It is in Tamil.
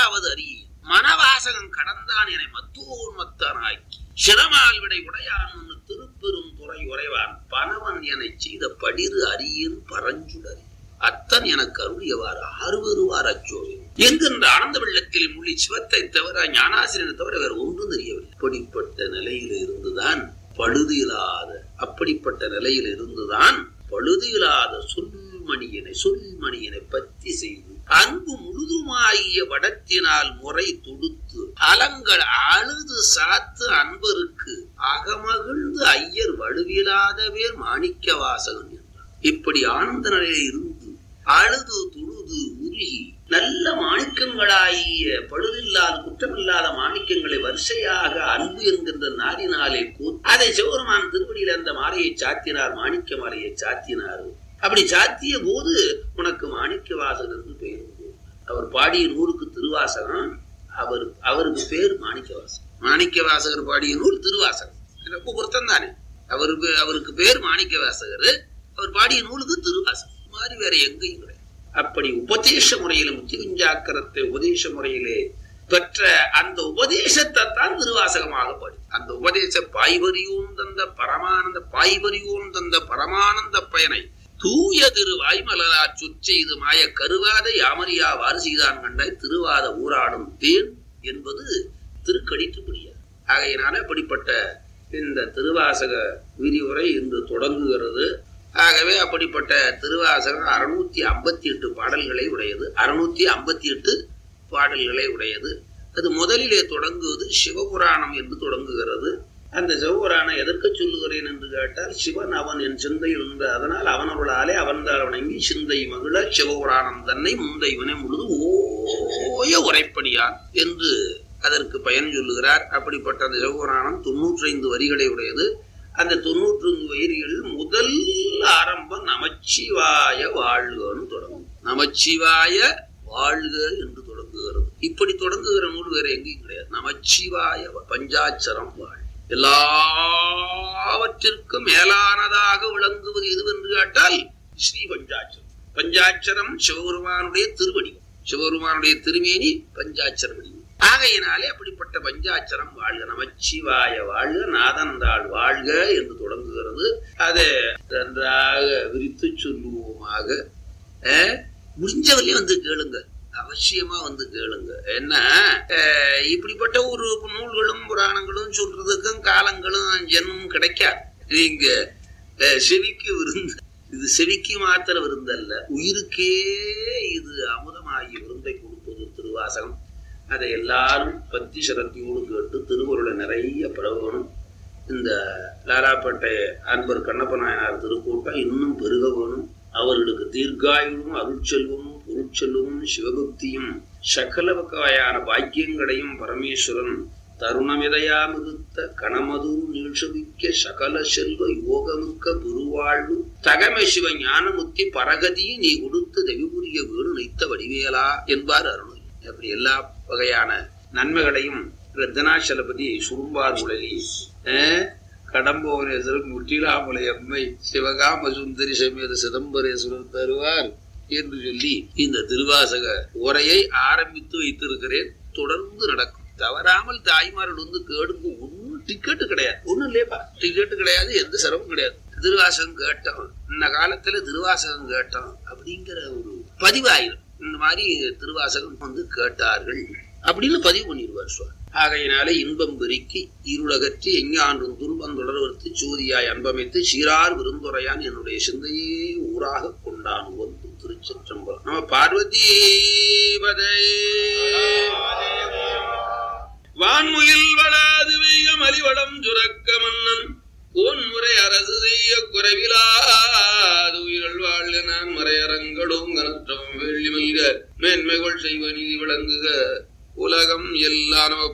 மற்றாவது அறிய மனவாசகம் கடந்தான் என மத்தோன்மத்தானாக்கி சிரமால் விடை உடையான் என்று திருப்பெரும் துறை உறைவான் பணவன் எனச் செய்த படிறு அரியன் பரஞ்சுடரி அத்தன் எனக்கு அருளியவாறு ஆறுவருவார் அச்சோவே என்கின்ற ஆனந்த வெள்ளத்தில் முள்ளி சிவத்தை தவிர ஞானாசிரியனை தவிர வேறு ஒன்றும் தெரியவில்லை அப்படிப்பட்ட நிலையில இருந்துதான் பழுது இல்லாத அப்படிப்பட்ட நிலையில் இருந்துதான் பழுது இல்லாத சொல்மணியனை சொல்மணியனை பத்தி செய்து அன்பு முழுதுமாகிய வடத்தினால் முறை தொடுத்து அலங்கள் அழுது சாத்து அன்பருக்கு அகமகிழ்ந்து ஐயர் வலுவிலாத பேர் மாணிக்க வாசகன் என்றார் இப்படி ஆனந்த நிலையில் இருந்து அழுது துழுது உருகி நல்ல மாணிக்கங்களாகிய பழுதில்லாத குற்றமில்லாத மாணிக்கங்களை வரிசையாக அன்பு என்கின்ற நாரினாலே கூத்து அதை சிவபெருமான் திருவடியில் அந்த மாலையை சாத்தினார் மாணிக்க மாலையை சாத்தினார் அப்படி சாத்திய போது உனக்கு மாணிக்க வாசகர் என்று பெயர் உண்டு. அவர் பாடிய நூலுக்கு திருவாசகம் அவர் அவருக்கு பேர் மாணிக்க வாசகர் மாணிக்க வாசகர் பாடிய நூல் திருவாசகம் இது ரொம்ப பொருத்தம் தானே அவருக்கு அவருக்கு பேர் மாணிக்க வாசகர் அவர் பாடிய நூலுக்கு திருவாசகம் இது மாதிரி வேற எங்கேயும் கிடையாது அப்படி உபதேச முறையில முத்திவிஞ்சாக்கரத்தை உபதேச முறையிலே பெற்ற அந்த உபதேசத்தை தான் திருவாசகமாக பாடி அந்த உபதேச பாய்வரியோன் தந்த பரமானந்த பாய்வரியோன் தந்த பரமானந்த பயனை தூய திருவாய் மலரா சொற்செய்து மாய கருவாத யாமரியா வாறு செய்தான் கண்டாய் திருவாத ஊராடும் தேன் என்பது திருக்கடித்துப்படியா ஆகையினால அப்படிப்பட்ட இந்த திருவாசக விரிவுரை இன்று தொடங்குகிறது ஆகவே அப்படிப்பட்ட திருவாசகம் அறுநூத்தி ஐம்பத்தி எட்டு பாடல்களை உடையது அறுநூத்தி ஐம்பத்தி எட்டு பாடல்களை உடையது அது முதலிலே தொடங்குவது சிவபுராணம் என்று தொடங்குகிறது அந்த சிவபுராணம் எதற்கு சொல்லுகிறேன் என்று கேட்டால் சிவன் அவன் என் சிந்தையில் உண்டு அதனால் அவனவர்களாலே அவன்தால் வணங்கி சிந்தை மகிழ சிவபுராணம் தன்னை முந்தைவனை முழுது ஓய உரைப்படியான் என்று அதற்கு பயன் சொல்லுகிறார் அப்படிப்பட்ட அந்த சிவபுராணம் தொன்னூற்றி ஐந்து வரிகளை உடையது அந்த தொண்ணூற்றி ஐந்து வரிகளில் முதல் ஆரம்பம் நமச்சிவாய வாழ்கன்னு தொடங்கும் நமச்சிவாய வாழ்க என்று தொடங்குகிறது இப்படி தொடங்குகிற நூல் வேற எங்கேயும் கிடையாது நமச்சிவாய பஞ்சாட்சரம் வாழ் எல்லாவற்றிற்கும் மேலானதாக விளங்குவது எதுவென்று கேட்டால் ஸ்ரீ பஞ்சாட்சரம் பஞ்சாட்சரம் சிவபெருமானுடைய திருவடிவம் சிவபெருமானுடைய திருமேனி பஞ்சாட்சர வடிவம் ஆகையினாலே அப்படிப்பட்ட பஞ்சாட்சரம் வாழ்க நமச்சிவாய வாழ்க நாதந்தாள் வாழ்க என்று தொடங்குகிறது அதை நன்றாக விரித்து சொல்லுவோமாக அஹ், முடிஞ்சவரையும் வந்து கேளுங்க அவசியமா வந்து கேளுங்க என்ன அஹ், இப்படிப்பட்ட ஒரு நூல்களும் புராணங்களும் சொல்றதுக்கும் காலங்களும் ஜென்மம் கிடைக்காது நீங்க அஹ், செவிக்கு விருந்து இது செவிக்கு மாத்திர விருந்தல்ல உயிருக்கே இது அமுதமாகி விருந்தை கொடுப்பது திருவாசகம் அதை எல்லாரும் பக்தி சிரத்தையோடு கேட்டு திருவருளை நிறைய பரவணும் இந்த லாலாப்பேட்டை அன்பர் கண்ணப்ப நாயனார் திருக்கூட்டம் இன்னும் பெருக வேணும் அவர்களுக்கு தீர்க்காயுளும் அருட்செல்வமும் பொருட்செல்வமும் சிவபக்தியும் சகல வகையான பாக்கியங்களையும் பரமேஸ்வரன் தருணமிதையா மிகுத்த கணமது நீழ்சவிக்க சகல செல்வ யோகமிக்க பெருவாழ்வு தகமை சிவ ஞானமுத்தி பரகதி நீ கொடுத்து தெவிபுரிய வீடு நினைத்த வடிவேலா என்பார் அருள் அப்படி எல்லா வகையான நன்மைகளையும் ரத்தனாச்சலபதி சுரும்பார் உலகி கடம்போனேஸ்வரன் முற்றிலாமலை அம்மை சிவகாம சுந்தரி சமேத சிதம்பரேஸ்வரர் தருவார் என்று சொல்லி இந்த திருவாசக உரையை ஆரம்பித்து வைத்திருக்கிறேன் தொடர்ந்து நடக்கும் தவறாமல் தாய்மார்கள் வந்து கேடுங்க ஒன்னும் டிக்கெட்டு கிடையாது ஒண்ணும் இல்லையப்பா டிக்கெட்டு கிடையாது எந்த சிரமம் கிடையாது திருவாசகம் கேட்டோம் இந்த காலத்துல திருவாசகம் கேட்டோம் அப்படிங்கிற ஒரு பதிவாயிரும் இந்த மாதிரி திருவாசகம் வந்து கேட்டார்கள் அப்படின்னு பதிவு பண்ணிடுவார் சுவாமி ஆகையினாலே இன்பம் பெருக்கி இருளகற்றி எஞ்ஞான்றும் துன்பம் தொடர்வர்த்து சூதியாய் அன்பமைத்து சீரார் விருந்துரையான் என்னுடைய சிந்தையே ஊராக கொண்டான் வந்து திருச்சிற்றம்பலம் நம்ம பார்வதி வான்முகில் வளாது வெய்க மலிவடம் சுரக்க மன்னன் கோன்முறை அரசு செய்ய குறைவிலாது உயிர்கள் வாழ்க நான் மறையரங்களும் கனற்றம் வெள்ளி மல்க மேன்மைகள் செய்வ நீதி விளங்குக உலகம் எல்லாம்